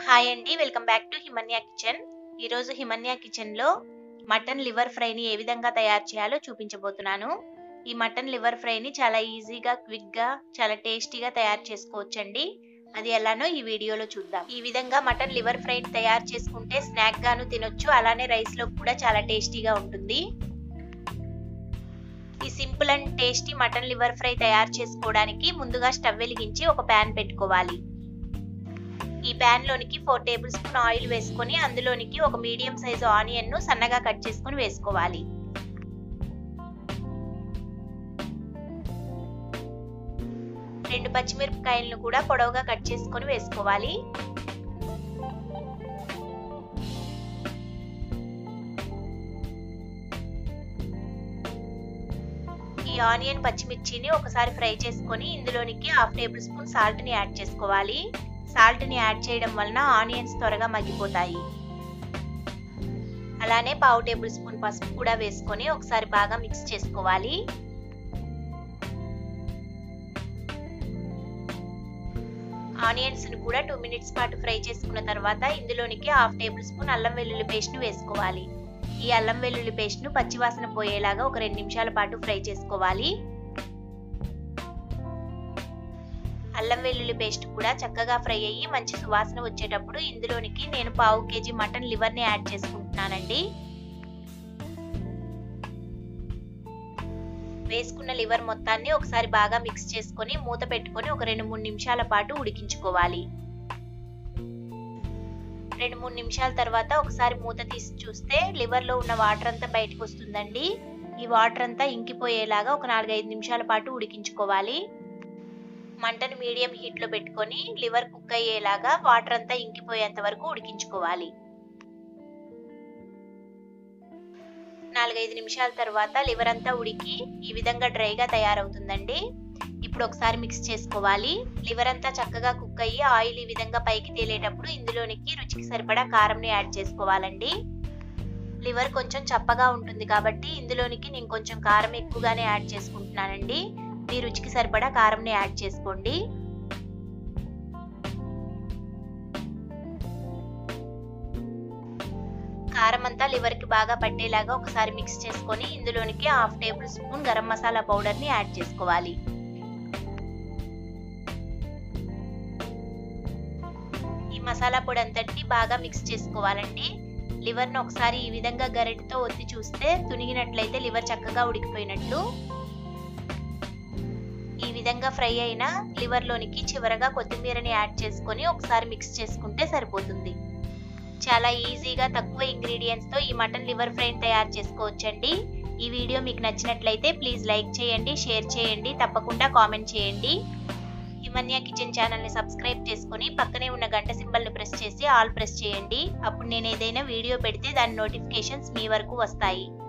hi అండి welcome back to Himanya kitchen ఈరోజు హిమన్యా కిచెన్లో మటన్ లివర్ ఫ్రైని ఏ విధంగా తయారు చేయాలో చూపించబోతున్నాను ఈ మటన్ లివర్ ఫ్రైని చాలా ఈజీగా క్విక్గా చాలా టేస్టీగా తయారు చేసుకోవచ్చండి అది ఎలానో ఈ వీడియోలో చూద్దాం ఈ విధంగా మటన్ లివర్ ఫ్రైని తయారు చేసుకుంటే స్నాక్ గాను తినొచ్చు అలానే రైస్ లో కూడా చాలా టేస్టీగా ఉంటుంది ఈ simple and tasty mutton liver fry తయారు చేసుకోవడానికి ముందుగా స్టవ్ వెలిగించి ఒక ప్యాన్ పెట్టుకోవాలి ఈ ప్యాన్ లోనికి ఫోర్ టేబుల్ స్పూన్ ఆయిల్ వేసుకొని అందులోనికి ఒక మీడియం సైజు ఆనియన్ ను సన్నగా కట్ చేసుకొని వేసుకోవాలి రెండు పచ్చిమిరపకాయలను కూడా పొడవుగా కట్ చేసుకొని వేసుకోవాలి ఈ ఆనియన్ పచ్చిమిర్చిని ఒకసారి ఫ్రై చేసుకొని ఇందులోనికి హాఫ్ టేబుల్ స్పూన్ సాల్ట్ ని యాడ్ చేసుకోవాలి సాల్ట్ ని యాడ్ చేయడం వలన ఆనియన్స్ త్వరగా మగ్గిపోతాయి అలానే పావు టేబుల్ స్పూన్ పసుపు కూడా వేసుకొని ఒకసారి బాగా మిక్స్ చేసుకోవాలి ఆనియన్స్ ని కూడా టూ మినిట్స్ పాటు ఫ్రై చేసుకున్న తర్వాత ఇందులోనికి హాఫ్ టేబుల్ స్పూన్ అల్లం వెల్లుల్లి పేస్ట్ ను వేసుకోవాలి ఈ అల్లం వెల్లుల్లి పేస్ట్ ను పచ్చివాసన పోయేలాగా ఒక రెండు నిమిషాల పాటు ఫ్రై చేసుకోవాలి అల్లం వెల్లుల్లి పేస్ట్ కూడా చక్కగా ఫ్రై అయ్యి మంచి సువాసన వచ్చేటప్పుడు ఇందులోనికి నేను పావు కేజీ మటన్ లివర్ ని యాడ్ చేసుకుంటున్నానండి వేసుకున్న లివర్ మొత్తాన్ని ఒకసారి బాగా మిక్స్ చేసుకొని మూత పెట్టుకొని ఒక రెండు మూడు నిమిషాల పాటు ఉడికించుకోవాలి రెండు మూడు నిమిషాల తర్వాత ఒకసారి మూత తీసి చూస్తే లివర్ లో ఉన్న వాటర్ అంతా బయటకు వస్తుందండి ఈ వాటర్ అంతా ఇంకిపోయేలాగా ఒక నాలుగైదు నిమిషాల పాటు ఉడికించుకోవాలి మంటను మీడియం హీట్ లో పెట్టుకొని లివర్ కుక్ అయ్యేలాగా వాటర్ అంతా ఇంకిపోయేంత వరకు ఉడికించుకోవాలి నాలుగైదు నిమిషాల తర్వాత లివర్ అంతా ఉడికి ఈ విధంగా డ్రైగా తయారవుతుందండి ఇప్పుడు ఒకసారి మిక్స్ చేసుకోవాలి లివర్ అంతా చక్కగా కుక్ అయ్యి ఆయిల్ ఈ విధంగా పైకి తేలేటప్పుడు ఇందులోనికి రుచికి సరిపడా కారంని యాడ్ చేసుకోవాలండి లివర్ కొంచెం చప్పగా ఉంటుంది కాబట్టి ఇందులోనికి నేను కొంచెం కారం ఎక్కువగానే యాడ్ చేసుకుంటున్నానండి మీ రుచికి సరిపడా కారంని యాడ్ చేసుకోండి కారం అంతా లివర్ కి బాగా పట్టేలాగా ఒకసారి మిక్స్ చేసుకొని ఇందులోనికి half tablespoon garam masala powder ని యాడ్ చేసుకోవాలి ఈ మసాలా పొడి అంతటిని బాగా మిక్స్ చేసుకోవాలండి లివర్ ను ఒకసారి ఈ విధంగా గరిటతో ఒత్తి చూస్తే తునిగినట్లయితే లివర్ చక్కగా ఉడికిపోయినట్లు ఈ విధంగా ఫ్రై అయిన లివర్ లోనికి చివరగా కొత్తిమీరని యాడ్ చేసుకొని ఒకసారి మిక్స్ చేసుకుంటే సరిపోతుంది చాలా ఈజీగా తక్కువ ఇంగ్రీడియంట్స్ తో ఈ మటన్ లివర్ ఫ్రై తయారు చేసుకోవచ్చండి ఈ వీడియో మీకు నచ్చినట్లయితే ప్లీజ్ లైక్ చేయండి షేర్ చేయండి తప్పకుండా కామెంట్ చేయండి హిమన్యా కిచెన్ ఛానల్ ని సబ్స్క్రైబ్ చేసుకొని పక్కనే ఉన్న గంట సింబల్ ని ప్రెస్ చేసి ఆల్ ప్రెస్ చేయండి అప్పుడు నేను ఏదైనా వీడియో పెడితే దాని నోటిఫికేషన్స్ మీ వరకు వస్తాయి